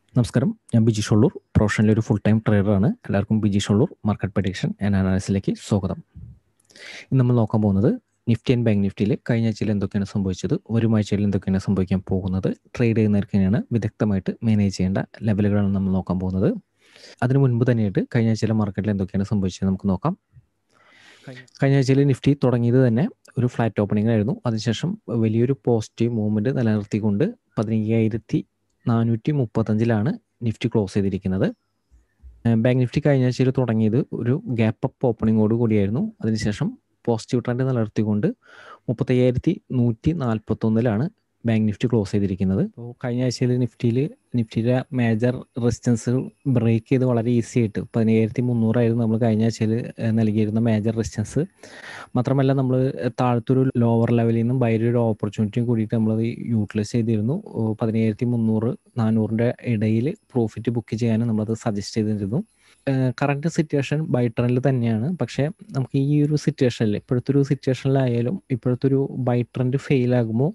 നമസ്കാരം ഞാൻ ബിജി ഷൊള്ളൂർ പ്രൊഫഷണലി ഒരു ഫുൾ ടൈം ട്രേഡറാണ് എല്ലാവർക്കും Biji Shollur market prediction and അനാലിസിലേക്ക് സ്വാഗതം ഇന്ന് നമ്മൾ നോക്കാൻ പോകുന്നത് നിഫ്റ്റി ആൻഡ് ബാങ്ക് നിഫ്റ്റിയിൽ കഴിഞ്ഞ ആഴ്ചയിൽ എന്തൊക്കെയാണ് സംഭവിച്ചത് ഒരു ആഴ്ചയിൽ എന്തൊക്കെയാണ് സംഭവിക്കാൻ പോകുന്നത് ട്രേഡ് ചെയ്യുന്നവർക്കാണ് വിദഗ്ധമായിട്ട് മാനേജ് ചെയ്യേണ്ട ലെവലുകളാണ് നമ്മൾ നോക്കാൻ പോകുന്നത് അതിന് മുൻപ് തന്നെയായിട്ട് കഴിഞ്ഞ ആഴ്ചയിലെ മാർക്കറ്റിൽ എന്തൊക്കെയാണ് സംഭവിച്ചത് നമുക്ക് നോക്കാം കഴിഞ്ഞ ആഴ്ചയിൽ നിഫ്റ്റി തുടങ്ങിയത് തന്നെ ഒരു ഫ്ലാറ്റ് ഓപ്പണിംഗ് ആയിരുന്നു അതിനുശേഷം വലിയൊരു പോസിറ്റീവ് മൂവ്മെൻറ്റ് നിലനിർത്തിക്കൊണ്ട് പതിനയ്യായിരത്തി നാനൂറ്റി മുപ്പത്തഞ്ചിലാണ് നിഫ്റ്റി ക്ലോസ് ചെയ്തിരിക്കുന്നത് ബാങ്ക് നിഫ്റ്റി കഴിഞ്ഞ ആഴ്ചയിൽ തുടങ്ങിയത് ഒരു ഗ്യാപ്പ് അപ്പ് ഓപ്പണിങ്ങോട് കൂടിയായിരുന്നു അതിനുശേഷം പോസിറ്റീവ് ട്രെൻഡ് നിലനിർത്തിക്കൊണ്ട് മുപ്പത്തയ്യായിരത്തി നൂറ്റി നാൽപ്പത്തൊന്നിലാണ് ബാങ്ക് നിഫ്റ്റി ക്ലോസ് ചെയ്തിരിക്കുന്നത് അപ്പോൾ കഴിഞ്ഞ ആഴ്ചയിൽ നിഫ്റ്റിയിൽ നിഫ്റ്റിയുടെ മേജർ റെസിസ്റ്റൻസുകൾ ബ്രേക്ക് ചെയ്ത് വളരെ ഈസി ആയിട്ട് പതിനയ്യായിരത്തി മുന്നൂറായിരുന്നു നമ്മൾ കഴിഞ്ഞ ആഴ്ചയിൽ നൽകിയിരുന്ന മേജർ റെസിസ്റ്റൻസ് മാത്രമല്ല നമ്മൾ താഴത്തൊരു ലോവർ ലെവലിൽ നിന്നും ബൈര ഒരു ഓപ്പർച്യൂണിറ്റിയും കൂടിയിട്ട് നമ്മളത് യൂട്ടിലൈസ് ചെയ്തിരുന്നു പതിനയ്യായിരത്തി മുന്നൂറ് നാനൂറിൻ്റെ ഇടയിൽ പ്രോഫിറ്റ് ബുക്ക് ചെയ്യാനും നമ്മളത് സജസ്റ്റ് ചെയ്തിരുന്നു കറണ്ട് സിറ്റുവേഷൻ ബൈ ട്രെൻഡിൽ തന്നെയാണ് പക്ഷേ നമുക്ക് ഈ ഒരു സിറ്റുവേഷനിൽ ഇപ്പോഴത്തെ ഒരു സിറ്റുവേഷനിലായാലും ഇപ്പോഴത്തെ ഒരു ബൈ ട്രെൻഡ് ഫെയിൽ ആകുമ്പോൾ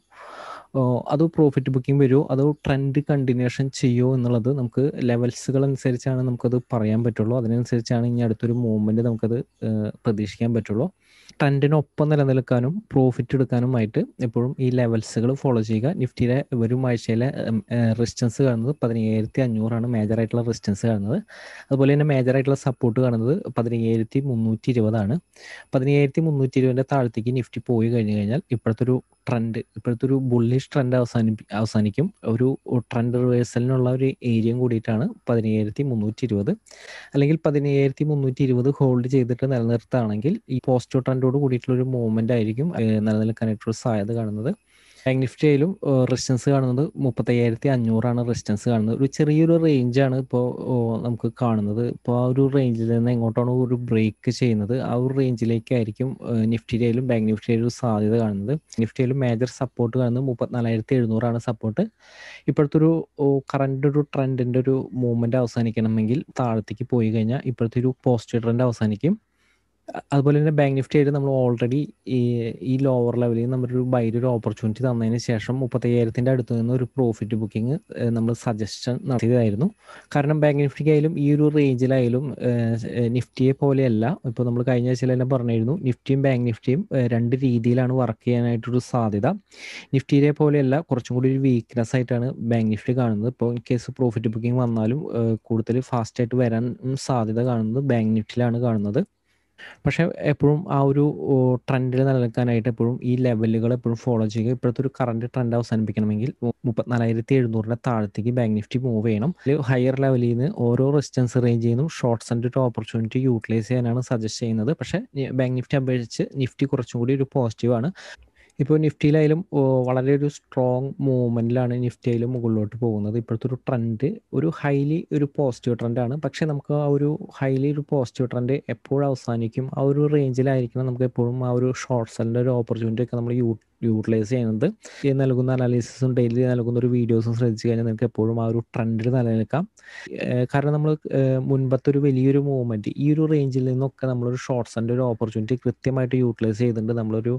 അത് പ്രോഫിറ്റ് ബുക്കിംഗ് വരുമോ അതോ ട്രെൻഡ് കണ്ടിന്യൂഷൻ ചെയ്യുമോ എന്നുള്ളത് നമുക്ക് ലെവൽസുകൾ അനുസരിച്ചാണ് നമുക്കത് പറയാൻ പറ്റുള്ളൂ അതിനനുസരിച്ചാണ് ഇനി അടുത്തൊരു മൂവ്മെൻറ്റ് നമുക്കത് പ്രതീക്ഷിക്കാൻ പറ്റുള്ളൂ ട്രെൻഡിനൊപ്പം നിലനിൽക്കാനും പ്രോഫിറ്റ് എടുക്കാനുമായിട്ട് എപ്പോഴും ഈ ലെവൽസുകൾ ഫോളോ ചെയ്യുക നിഫ്റ്റിയുടെ ഒരു ആഴ്ചയിലെ റെസിസ്റ്റൻസ് കാണുന്നത് പതിനയ്യായിരത്തി അഞ്ഞൂറാണ് മേജർ ആയിട്ടുള്ള റെസിസ്റ്റൻസ് കാണുന്നത് അതുപോലെ തന്നെ മേജർ ആയിട്ടുള്ള സപ്പോർട്ട് കാണുന്നത് പതിനയ്യായിരത്തി മുന്നൂറ്റി ഇരുപതാണ് പതിനയ്യായിരത്തി മുന്നൂറ്റി ഇരുപതിൻ്റെ താഴത്തേക്ക് നിഫ്റ്റി പോയി കഴിഞ്ഞു കഴിഞ്ഞാൽ ഇപ്പോഴത്തെ ഒരു ട്രെൻഡ് ഇപ്പോഴത്തെ ഒരു ബുള്ളിഷ് ട്രെൻഡ് അവസാനി അവസാനിക്കും ഒരു ട്രെൻഡ് റിവേഴ്സലിനുള്ള ഒരു ഏരിയയും കൂടിയിട്ടാണ് പതിനയ്യായിരത്തി മുന്നൂറ്റി ഇരുപത് അല്ലെങ്കിൽ പതിനയ്യായിരത്തി മുന്നൂറ്റി ഇരുപത് ഹോൾഡ് ചെയ്തിട്ട് നിലനിർത്തുകയാണെങ്കിൽ ഈ പോസിറ്റീവ് ട്രെൻഡോട് കൂടിയിട്ടുള്ള ഒരു മൂവ്മെന്റ് ആയിരിക്കും നിലനിൽക്കാനായിട്ടുള്ള സാധ്യത കാണുന്നത് ബാങ്ക് നിഫ്റ്റി ആയാലും റെസിസ്റ്റൻസ് കാണുന്നത് മുപ്പത്തയ്യായിരത്തി അഞ്ഞൂറാണ് റെസിസ്റ്റൻസ് കാണുന്നത് ഒരു ചെറിയൊരു റേഞ്ചാണ് ഇപ്പോൾ നമുക്ക് കാണുന്നത് ഇപ്പോൾ ആ ഒരു റേഞ്ചിൽ നിന്ന് എങ്ങോട്ടാണ് ഒരു ബ്രേക്ക് ചെയ്യുന്നത് ആ ഒരു റേഞ്ചിലേക്കായിരിക്കും നിഫ്റ്റിയിലും ബാങ്ക് നിഫ്റ്റിയിലും ഒരു സാധ്യത കാണുന്നത് നിഫ്റ്റിയിലും മേജർ സപ്പോർട്ട് കാണുന്നത് മുപ്പത്തിനാലായിരത്തി എഴുന്നൂറാണ് സപ്പോർട്ട് ഇപ്പോഴത്തെ ഒരു കറണ്ട് ഒരു ട്രെൻഡിൻ്റെ ഒരു മൂവ്മെൻറ്റ് അവസാനിക്കണമെങ്കിൽ താഴത്തേക്ക് പോയി കഴിഞ്ഞാൽ ഇപ്പോഴത്തെ ഒരു പോസിറ്റീവ് ട്രെൻഡ് അവസാനിക്കും അതുപോലെ തന്നെ ബാങ്ക് നിഫ്റ്റി ആയിട്ട് നമ്മൾ ഓൾറെഡി ഈ ഈ ലോവർ ലെവലിൽ നമ്മളൊരു ബൈര ഒരു ഓപ്പർച്യൂണിറ്റി തന്നതിന് ശേഷം മുപ്പത്തയ്യായിരത്തിൻ്റെ അടുത്ത് നിന്ന് ഒരു പ്രോഫിറ്റ് ബുക്കിംഗ് നമ്മൾ സജഷൻ നടത്തിയതായിരുന്നു കാരണം ബാങ്ക് നിഫ്റ്റിക്കായാലും ഈ ഒരു റേഞ്ചിലായാലും നിഫ്റ്റിയെ പോലെയല്ല ഇപ്പോൾ നമ്മൾ കഴിഞ്ഞ ആഴ്ചയിൽ തന്നെ പറഞ്ഞിരുന്നു നിഫ്റ്റിയും ബാങ്ക് നിഫ്റ്റിയും രണ്ട് രീതിയിലാണ് വർക്ക് ചെയ്യാനായിട്ടൊരു സാധ്യത നിഫ്റ്റിയെ പോലെയല്ല കുറച്ചും കൂടി ഒരു വീക്ക്നെസ് ആയിട്ടാണ് ബാങ്ക് നിഫ്റ്റി കാണുന്നത് ഇപ്പോൾ ഇൻ കേസ് പ്രോഫിറ്റ് ബുക്കിംഗ് വന്നാലും കൂടുതൽ ഫാസ്റ്റായിട്ട് വരാൻ സാധ്യത കാണുന്നത് ബാങ്ക് നിഫ്റ്റിയിലാണ് കാണുന്നത് പക്ഷേ എപ്പോഴും ആ ഒരു ട്രെൻഡിൽ നിലനിൽക്കാനായിട്ട് എപ്പോഴും ഈ ലെവലുകൾ എപ്പോഴും ഫോളോ ചെയ്യുക ഇപ്പോഴത്തെ ഒരു കറണ്ട് ട്രെൻഡ് അവസാനിപ്പിക്കണമെങ്കിൽ മുപ്പത്തിനാലായിരത്തി എഴുന്നൂറിൻ്റെ താഴത്തേക്ക് ബാങ്ക് നിഫ്റ്റി മൂവ് ചെയ്യണം ഹയർ ലെവലിൽ നിന്ന് ഓരോ റെസിസ്റ്റൻസ് റേഞ്ചിൽ നിന്നും ഷോർട്ട്സ് ആൻഡ് ഒരു ഓപ്പർച്യൂണിറ്റി യൂട്ടിലൈസ് ചെയ്യാനാണ് സജസ്റ്റ് ചെയ്യുന്നത് പക്ഷേ ബാങ്ക് നിഫ്റ്റി അപേക്ഷിച്ച് നിഫ്റ്റി കുറച്ചും കൂടി ഒരു പോസിറ്റീവാണ് ഇപ്പോൾ നിഫ്റ്റിയിലായാലും വളരെ ഒരു സ്ട്രോങ് മൂവ്മെൻറ്റിലാണ് നിഫ്റ്റിയിലും മുകളിലോട്ട് പോകുന്നത് ഇപ്പോഴത്തെ ഒരു ട്രെൻഡ് ഒരു ഹൈലി ഒരു പോസിറ്റീവ് ട്രെൻഡാണ് പക്ഷേ നമുക്ക് ആ ഒരു ഹൈലി ഒരു പോസിറ്റീവ് ട്രെൻഡ് എപ്പോഴും അവസാനിക്കും ആ ഒരു റേഞ്ചിലായിരിക്കണം നമുക്ക് എപ്പോഴും ആ ഒരു ഷോർട്ട് സെല്ലിൻ്റെ ഒരു ഓപ്പർച്യൂണിറ്റി ഒക്കെ നമ്മൾ യൂ യൂട്ടിലൈസ് ചെയ്യുന്നത് ഈ നൽകുന്ന അനാലിസിസും ഡെയിലി നൽകുന്ന ഒരു വീഡിയോസും ശ്രദ്ധിച്ചു കഴിഞ്ഞാൽ നിങ്ങൾക്ക് എപ്പോഴും ആ ഒരു ട്രെൻഡിൽ നിലനിൽക്കാം കാരണം നമ്മൾ മുൻപത്തെ ഒരു വലിയൊരു മൂവ്മെൻറ്റ് ഈ ഒരു റേഞ്ചിൽ നിന്നൊക്കെ നമ്മളൊരു ഷോർട്ട്സിൻ്റെ ഒരു ഓപ്പർച്യൂണിറ്റി കൃത്യമായിട്ട് യൂട്ടിലൈസ് ചെയ്തിട്ടുണ്ട് നമ്മളൊരു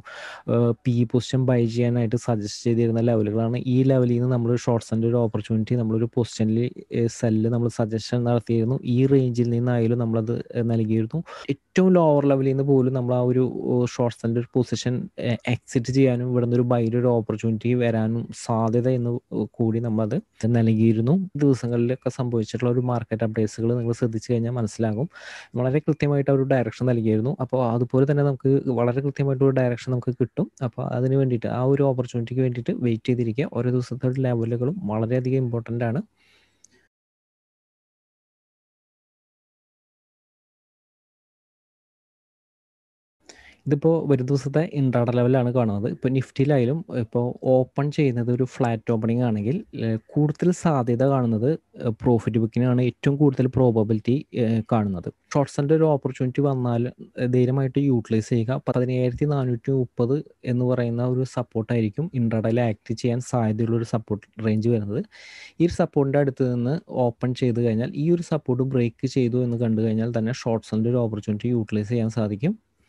പി പൊസിഷൻ ബൈ ചെയ്യാനായിട്ട് സജസ്റ്റ് ചെയ്തിരുന്ന ലെവലുകളാണ് ഈ ലെവലിൽ നിന്ന് നമ്മൾ ഷോർട്ട്സിൻ്റെ ഒരു ഓപ്പർച്യൂണിറ്റി നമ്മളൊരു പൊസിഷനിൽ സെല്ല് നമ്മൾ സജഷൻ നടത്തിയിരുന്നു ഈ റേഞ്ചിൽ നിന്നായാലും നമ്മളത് നൽകിയിരുന്നു ഏറ്റവും ലോവർ ലെവലിൽ നിന്ന് പോലും നമ്മൾ ആ ഒരു ഷോർട്ട്സിൻ്റെ ഒരു പൊസിഷൻ എക്സിറ്റ് ചെയ്യാനും ഇവിടെ നിന്ന് ഒരു ബൈര ഒരു ഓപ്പർച്യൂണിറ്റി വരാനും സാധ്യത എന്ന് കൂടി നമ്മളത് നൽകിയിരുന്നു ദിവസങ്ങളിലൊക്കെ സംഭവിച്ചിട്ടുള്ള ഒരു മാർക്കറ്റ് അപ്ഡേറ്റ്സുകൾ നിങ്ങൾ ശ്രദ്ധിച്ചു കഴിഞ്ഞാൽ മനസ്സിലാകും വളരെ കൃത്യമായിട്ട് ഒരു ഡയറക്ഷൻ നൽകിയിരുന്നു അപ്പോൾ അതുപോലെ തന്നെ നമുക്ക് വളരെ കൃത്യമായിട്ട് ഒരു ഡയറക്ഷൻ നമുക്ക് കിട്ടും അപ്പോൾ അതിന് വേണ്ടിയിട്ട് ആ ഒരു ഓപ്പർച്യൂണിറ്റിക്ക് വേണ്ടിയിട്ട് വെയിറ്റ് ചെയ്തിരിക്കുക ഓരോ ദിവസത്തെ ലെവലുകളും വളരെയധികം ഇമ്പോർട്ടൻ്റ് ആണ് ഇതിപ്പോൾ വരും ദിവസത്തെ ഇൻട്രാഡ ലെവലാണ് കാണുന്നത് ഇപ്പോൾ നിഫ്റ്റിയിലായാലും ഇപ്പോൾ ഓപ്പൺ ചെയ്യുന്നത് ഒരു ഫ്ലാറ്റ് ഓപ്പണിംഗ് ആണെങ്കിൽ കൂടുതൽ സാധ്യത കാണുന്നത് പ്രോഫിറ്റ് ബുക്കിനാണ് ഏറ്റവും കൂടുതൽ പ്രോബബിലിറ്റി കാണുന്നത് ഷോർട്ട്സിൻ്റെ ഒരു ഓപ്പർച്യൂണിറ്റി വന്നാൽ ധൈര്യമായിട്ട് യൂട്ടിലൈസ് ചെയ്യുക പതിനയ്യായിരത്തി നാനൂറ്റി മുപ്പത് എന്ന് പറയുന്ന ഒരു സപ്പോർട്ടായിരിക്കും ഇൻട്രാഡയിൽ ആക്ട് ചെയ്യാൻ സാധ്യതയുള്ള ഒരു സപ്പോർട്ട് റേഞ്ച് വരുന്നത് ഈ ഒരു സപ്പോർട്ടിൻ്റെ അടുത്ത് നിന്ന് ഓപ്പൺ ചെയ്ത് കഴിഞ്ഞാൽ ഈ ഒരു സപ്പോർട്ട് ബ്രേക്ക് ചെയ്തു എന്ന് കണ്ടു കഴിഞ്ഞാൽ തന്നെ ഷോർട്ട്സിൻ്റെ ഒരു ഓപ്പർച്യൂണിറ്റി യൂട്ടിലൈസ് ചെയ്യാൻ സാധിക്കും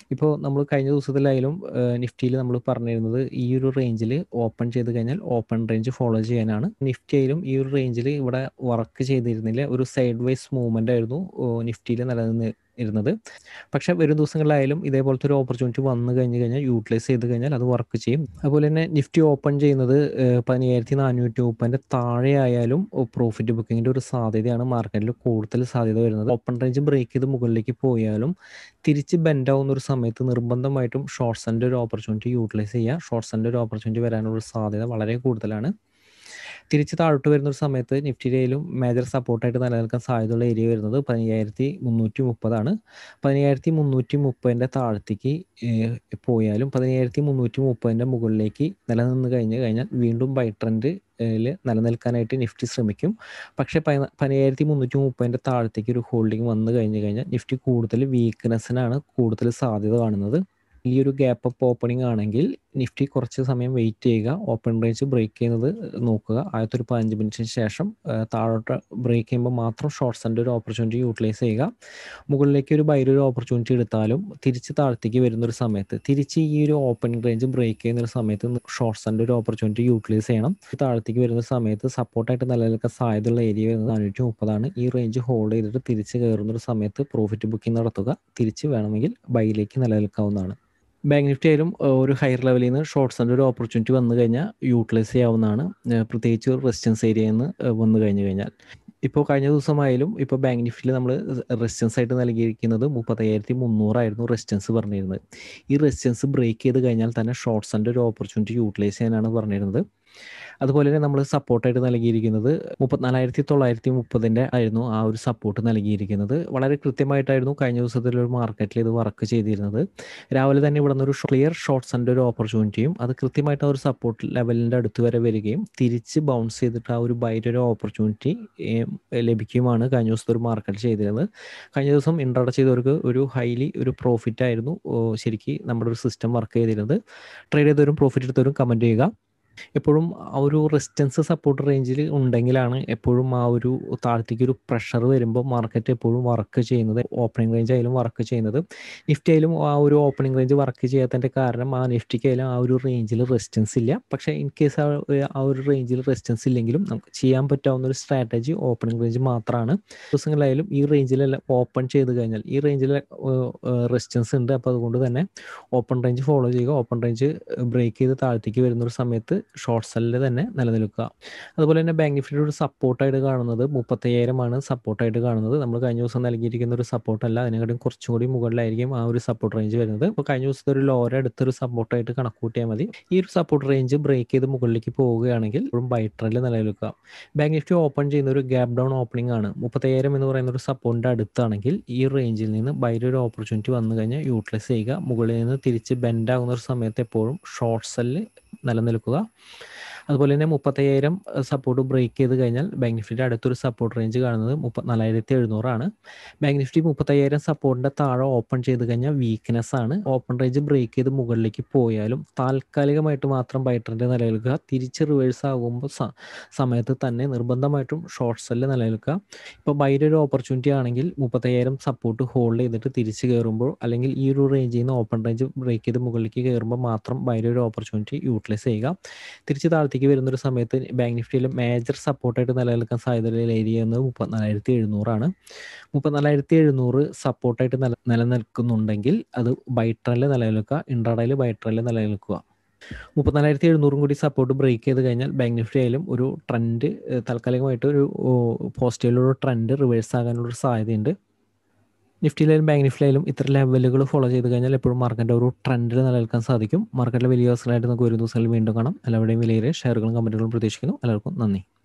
ഇപ്പോൾ നമ്മൾ കഴിഞ്ഞ ദിവസത്തിലായാലും നിഫ്റ്റിയിൽ നമ്മൾ പറഞ്ഞിരുന്നത് ഈ ഒരു റേഞ്ചിൽ ഓപ്പൺ ചെയ്ത് കഴിഞ്ഞാൽ ഓപ്പൺ റേഞ്ച് ഫോളോ ചെയ്യാനാണ് നിഫ്റ്റിയിലും ഈ ഒരു റേഞ്ചിൽ ഇവിടെ വർക്ക് ചെയ്തിരുന്നില്ല ഒരു സൈഡ് വൈസ് മൂവ്മെൻ്റ് ആയിരുന്നു നിഫ്റ്റിയിൽ നിലനിന്ന് ഇരുന്നത് പക്ഷേ വരും ദിവസങ്ങളിലായാലും ഇതേപോലത്തെ ഒരു ഓപ്പർച്യൂണിറ്റി വന്നു കഴിഞ്ഞ് കഴിഞ്ഞാൽ യൂട്ടിലൈസ് ചെയ്ത് കഴിഞ്ഞാൽ അത് വർക്ക് ചെയ്യും അതുപോലെ തന്നെ നിഫ്റ്റി ഓപ്പൺ ചെയ്യുന്നത് പതിനയ്യായിരത്തി നാനൂറ്റി മുപ്പതിൻ്റെ താഴെ ആയാലും പ്രോഫിറ്റ് ബുക്കിങ്ങിൻ്റെ ഒരു സാധ്യതയാണ് മാർക്കറ്റിൽ കൂടുതൽ സാധ്യത വരുന്നത് ഓപ്പൺ റേഞ്ച് ബ്രേക്ക് ചെയ്ത് മുകളിലേക്ക് പോയാലും തിരിച്ച് ബെൻഡ് ആവുന്ന ഒരു സമയത്ത് നിർബന്ധമായിട്ടും ഷോർട്ട്സിൻ്റെ ഒരു ഓപ്പർച്യൂണിറ്റി യൂട്ടിലൈസ് ചെയ്യുക ഷോർട്ട്സിൻ്റെ ഒരു ഓപ്പർച്യൂണിറ്റി വരാനുള്ള സാധ്യത വളരെ കൂടുതലാണ് തിരിച്ച് താഴോട്ട് വരുന്ന ഒരു സമയത്ത് നിഫ്റ്റിയിലും മേജർ സപ്പോർട്ടായിട്ട് നിലനിൽക്കാൻ സാധ്യതയുള്ള ഏരിയ വരുന്നത് പതിനയ്യായിരത്തി മുന്നൂറ്റി മുപ്പതാണ് പതിനയ്യായിരത്തി മുന്നൂറ്റി മുപ്പതിൻ്റെ താഴത്തേക്ക് പോയാലും പതിനയ്യായിരത്തി മുന്നൂറ്റി മുപ്പതിൻ്റെ മുകളിലേക്ക് നിലനിന്ന് കഴിഞ്ഞ് കഴിഞ്ഞാൽ വീണ്ടും ബൈ ട്രെൻഡ് നിലനിൽക്കാനായിട്ട് നിഫ്റ്റി ശ്രമിക്കും പക്ഷേ പതിനയ്യായിരത്തി മുന്നൂറ്റി മുപ്പതിൻ്റെ താഴത്തേക്ക് ഒരു ഹോൾഡിംഗ് വന്നു കഴിഞ്ഞ് കഴിഞ്ഞാൽ നിഫ്റ്റി കൂടുതൽ വീക്ക്നെസ്സിനാണ് കൂടുതൽ സാധ്യത കാണുന്നത് ഈ ഒരു ഗ്യാപ്പ് അപ്പ് ഓപ്പണിംഗ് ആണെങ്കിൽ നിഫ്റ്റി കുറച്ച് സമയം വെയിറ്റ് ചെയ്യുക ഓപ്പൺ റേഞ്ച് ബ്രേക്ക് ചെയ്യുന്നത് നോക്കുക ആദ്യത്തെ ഒരു പതിനഞ്ച് മിനിറ്റിന് ശേഷം താഴോട്ട് ബ്രേക്ക് ചെയ്യുമ്പോൾ മാത്രം ഷോർട്ട്സിൻ്റെ ഒരു ഓപ്പർച്യൂണിറ്റി യൂട്ടിലൈസ് ചെയ്യുക മുകളിലേക്ക് ഒരു ബൈര ഒരു ഓപ്പർച്യൂണിറ്റി എടുത്താലും തിരിച്ച് താഴത്തേക്ക് വരുന്ന ഒരു സമയത്ത് തിരിച്ച് ഈ ഒരു ഓപ്പണിംഗ് റേഞ്ച് ബ്രേക്ക് ചെയ്യുന്ന ഒരു സമയത്ത് ഷോർട്ട്സിൻ്റെ ഒരു ഓപ്പർച്യൂണിറ്റി യൂട്ടിലൈസ് ചെയ്യണം താഴത്തേക്ക് വരുന്ന സമയത്ത് സപ്പോർട്ടായിട്ട് നിലനിൽക്കാൻ സാധ്യതയുള്ള ഏരിയ വരുന്നത് നാനൂറ്റി മുപ്പതാണ് ഈ റേഞ്ച് ഹോൾഡ് ചെയ്തിട്ട് തിരിച്ച് കയറുന്ന ഒരു സമയത്ത് പ്രോഫിറ്റ് ബുക്കിംഗ് നടത്തുക തിരിച്ച് വേണമെങ്കിൽ ബൈയിലേക്ക് നിലനിൽക്കാവുന്നതാണ് ബാങ്ക് നിഫ്റ്റി ആയാലും ഒരു ഹയർ ലെവലിൽ നിന്ന് ഷോർട്ട്സിൻ്റെ ഒരു ഓപ്പർച്യൂണിറ്റി വന്നു കഴിഞ്ഞാൽ യൂട്ടിലൈസ് ചെയ്യാവുന്നതാണ് പ്രത്യേകിച്ച് ഒരു റെസിസ്റ്റൻസ് ഏരിയയിൽ നിന്ന് വന്നു കഴിഞ്ഞു കഴിഞ്ഞാൽ ഇപ്പോൾ കഴിഞ്ഞ ദിവസമായാലും ഇപ്പോൾ ബാങ്ക് നിഫ്റ്റിയിൽ നമ്മൾ റെസിസ്റ്റൻസ് ആയിട്ട് നൽകിയിരിക്കുന്നത് മുപ്പത്തയ്യായിരത്തി മുന്നൂറായിരുന്നു റെസിസ്റ്റൻസ് പറഞ്ഞിരുന്നത് ഈ റെസിസ്റ്റൻസ് ബ്രേക്ക് ചെയ്ത് കഴിഞ്ഞാൽ തന്നെ ഷോർട്ട്സിൻ്റെ ഒരു ഓപ്പർച്യൂണിറ്റി യൂട്ടിലൈസ് ചെയ്യാനാണ് പറഞ്ഞിരുന്നത് അതുപോലെ തന്നെ നമ്മൾ സപ്പോർട്ടായിട്ട് നൽകിയിരിക്കുന്നത് മുപ്പത്തിനാലായിരത്തി തൊള്ളായിരത്തി മുപ്പതിൻ്റെ ആയിരുന്നു ആ ഒരു സപ്പോർട്ട് നൽകിയിരിക്കുന്നത് വളരെ കൃത്യമായിട്ടായിരുന്നു കഴിഞ്ഞ ദിവസത്തിൽ ഒരു മാർക്കറ്റിൽ ഇത് വർക്ക് ചെയ്തിരുന്നത് രാവിലെ തന്നെ ഇവിടെ നിന്നൊരു ക്ലിയർ ഷോർട്ട്സിൻ്റെ ഒരു ഓപ്പർച്യൂണിറ്റിയും അത് കൃത്യമായിട്ട് ആ ഒരു സപ്പോർട്ട് ലെവലിൻ്റെ അടുത്ത് വരെ വരികയും തിരിച്ച് ബൗൺസ് ചെയ്തിട്ട് ആ ഒരു ബൈറ്റ് ഒരു ഓപ്പർച്യൂണിറ്റി ലഭിക്കുകയുമാണ് കഴിഞ്ഞ ദിവസത്തെ ഒരു മാർക്കറ്റ് ചെയ്തിരുന്നത് കഴിഞ്ഞ ദിവസം ഇൻട്രഡ ചെയ്തവർക്ക് ഒരു ഹൈലി ഒരു പ്രോഫിറ്റ് ആയിരുന്നു ശരിക്കും നമ്മുടെ ഒരു സിസ്റ്റം വർക്ക് ചെയ്തിരുന്നത് ട്രേഡ് ചെയ്തവരും പ്രോഫിറ്റ് എടുത്തവരും കമൻറ്റ് ചെയ്യുക എപ്പോഴും ആ ഒരു റെസിസ്റ്റൻസ് സപ്പോർട്ട് റേഞ്ചിൽ ഉണ്ടെങ്കിലാണ് എപ്പോഴും ആ ഒരു താഴത്തേക്ക് ഒരു പ്രഷർ വരുമ്പോൾ മാർക്കറ്റ് എപ്പോഴും വർക്ക് ചെയ്യുന്നത് ഓപ്പണിംഗ് റേഞ്ച് ആയാലും വർക്ക് ചെയ്യുന്നത് നിഫ്റ്റി ആയാലും ആ ഒരു ഓപ്പണിംഗ് റേഞ്ച് വർക്ക് ചെയ്യാത്തതിൻ്റെ കാരണം ആ നിഫ്റ്റിക്ക് ആയാലും ആ ഒരു റേഞ്ചിൽ റെസിസ്റ്റൻസ് ഇല്ല പക്ഷേ ഇൻ കേസ് ആ ഒരു റേഞ്ചിൽ റെസിസ്റ്റൻസ് ഇല്ലെങ്കിലും നമുക്ക് ചെയ്യാൻ പറ്റാവുന്ന ഒരു സ്ട്രാറ്റജി ഓപ്പണിംഗ് റേഞ്ച് മാത്രമാണ് ദിവസങ്ങളായാലും ഈ റേഞ്ചിലെല്ലാം ഓപ്പൺ ചെയ്ത് കഴിഞ്ഞാൽ ഈ റേഞ്ചിൽ റെസിസ്റ്റൻസ് ഉണ്ട് അപ്പോൾ അതുകൊണ്ട് തന്നെ ഓപ്പൺ റേഞ്ച് ഫോളോ ചെയ്യുക ഓപ്പൺ റേഞ്ച് ബ്രേക്ക് ചെയ്ത് താഴത്തേക്ക് വരുന്ന ഒരു സമയത്ത് ഷോർട്ട് സെല്ലിൽ തന്നെ നിലനിൽക്കുക അതുപോലെ തന്നെ ബാങ്ക് നിഫ്റ്റിയുടെ ഒരു സപ്പോർട്ടായിട്ട് കാണുന്നത് മുപ്പത്തയ്യായിരമാണ് സപ്പോർട്ടായിട്ട് കാണുന്നത് നമ്മൾ കഴിഞ്ഞ ദിവസം നൽകിയിരിക്കുന്ന ഒരു സപ്പോർട്ടല്ല അതിനെക്കാട്ടും കുറച്ചും കൂടി മുകളിലായിരിക്കും ആ ഒരു സപ്പോർട്ട് റേഞ്ച് വരുന്നത് അപ്പോൾ കഴിഞ്ഞ ദിവസത്തെ ഒരു ലോര അടുത്തൊരു സപ്പോർട്ടായിട്ട് കണക്കൂട്ടിയാൽ മതി ഈ ഒരു സപ്പോർട്ട് റേഞ്ച് ബ്രേക്ക് ചെയ്ത് മുകളിലേക്ക് പോവുകയാണെങ്കിൽ ഇപ്പോഴും ബൈട്രലിൽ നിലനിൽക്കുക ബാങ്ക് നിഫ്റ്റി ഓപ്പൺ ചെയ്യുന്ന ഒരു ഗ്യാപ് ഡൗൺ ഓപ്പണിംഗ് ആണ് മുപ്പത്തയ്യായിരം എന്ന് പറയുന്ന ഒരു സപ്പോർട്ടിൻ്റെ അടുത്താണെങ്കിൽ ഈ റേഞ്ചിൽ നിന്ന് ബൈര ഒരു ഓപ്പർച്യൂണിറ്റി വന്നു കഴിഞ്ഞാൽ യൂട്ടിലൈസ് ചെയ്യുക മുകളിൽ നിന്ന് തിരിച്ച് ബെൻഡ് ആകുന്ന ഒരു സമയത്ത് എപ്പോഴും ഷോർട്ട് സെല്ല് നിലനിൽക്കുക അതുപോലെ തന്നെ മുപ്പത്തയ്യായിരം സപ്പോർട്ട് ബ്രേക്ക് ചെയ്ത് കഴിഞ്ഞാൽ ബാങ്ക് നിഫ്റ്റിയുടെ അടുത്തൊരു സപ്പോർട്ട് റേഞ്ച് കാണുന്നത് മുപ്പത്തിനാലായിരത്തി എഴുന്നൂറാണ് ബാങ്ക് നിഫ്റ്റി മുപ്പത്തയ്യായിരം സപ്പോർട്ടിൻ്റെ താഴെ ഓപ്പൺ ചെയ്ത് കഴിഞ്ഞാൽ വീക്ക്നെസ് ആണ് ഓപ്പൺ റേഞ്ച് ബ്രേക്ക് ചെയ്ത് മുകളിലേക്ക് പോയാലും താൽക്കാലികമായിട്ട് മാത്രം ബൈറ്ററിൻ്റെ നിലനിൽക്കുക തിരിച്ച് റിവേഴ്സ് ആകുമ്പോൾ സമയത്ത് തന്നെ നിർബന്ധമായിട്ടും ഷോർട്ട് സെല്ല് നിലനിൽക്കുക ഇപ്പോൾ ബൈര ഒരു ഓപ്പർച്യൂണിറ്റി ആണെങ്കിൽ മുപ്പത്തയ്യായിരം സപ്പോർട്ട് ഹോൾഡ് ചെയ്തിട്ട് തിരിച്ച് കയറുമ്പോൾ അല്ലെങ്കിൽ ഈ ഒരു റേഞ്ചിൽ നിന്ന് ഓപ്പൺ റേഞ്ച് ബ്രേക്ക് ചെയ്ത് മുകളിലേക്ക് കയറുമ്പോൾ മാത്രം ബൈര ഒരു ഓപ്പർച്യൂണിറ്റി യൂട്ടിലൈസ് ചെയ്യുക തിരിച്ച് താഴത്തേക്ക് വരുന്നൊരു സമയത്ത് ബാങ്ക് നിഫ്റ്റിയിൽ മേജർ സപ്പോർട്ടായിട്ട് നിലനിൽക്കാൻ സാധ്യതയുള്ള ഏരിയ എന്നത് മുപ്പത്തിനാലായിരത്തി എഴുന്നൂറാണ് മുപ്പത്തിനാലായിരത്തി എഴുന്നൂറ് സപ്പോർട്ടായിട്ട് നില നിലനിൽക്കുന്നുണ്ടെങ്കിൽ അത് ബൈട്രലിൽ നിലനിൽക്കുക ഇൻട്രാഡയിൽ ബൈട്രലിൽ നിലനിൽക്കുക മുപ്പത്തിനാലായിരത്തി എഴുന്നൂറും കൂടി സപ്പോർട്ട് ബ്രേക്ക് ചെയ്ത് കഴിഞ്ഞാൽ ബാങ്ക് നിഫ്റ്റി ആയാലും ഒരു ട്രെൻഡ് താൽക്കാലികമായിട്ട് ഒരു പോസിറ്റീവിലുള്ള ട്രെൻഡ് റിവേഴ്സ് ആകാനുള്ള സാധ്യതയുണ്ട് നിഫ്റ്റിയിലായാലും ബാങ്ക് നിഫ്റ്റിയിലായാലും ഇത്ര ലെവലുകൾ ഫോളോ ചെയ്ത് കഴിഞ്ഞാൽ എപ്പോഴും മാർക്കറ്റിൻ്റെ ഒരു ട്രെൻഡിൽ നിലനിൽക്കാൻ സാധിക്കും മാർക്കറ്റിലെ വലിയ അവസരമായിട്ട് നമുക്ക് ഒരു ദിവസങ്ങളിൽ വീണ്ടും കാണാം എല്ലാവരുടെയും വിലയേറിയ ഷെയറുകളും കമൻറ്റുകളും പ്രതീക്ഷിക്കുന്നു എല്ലാവർക്കും നന്ദി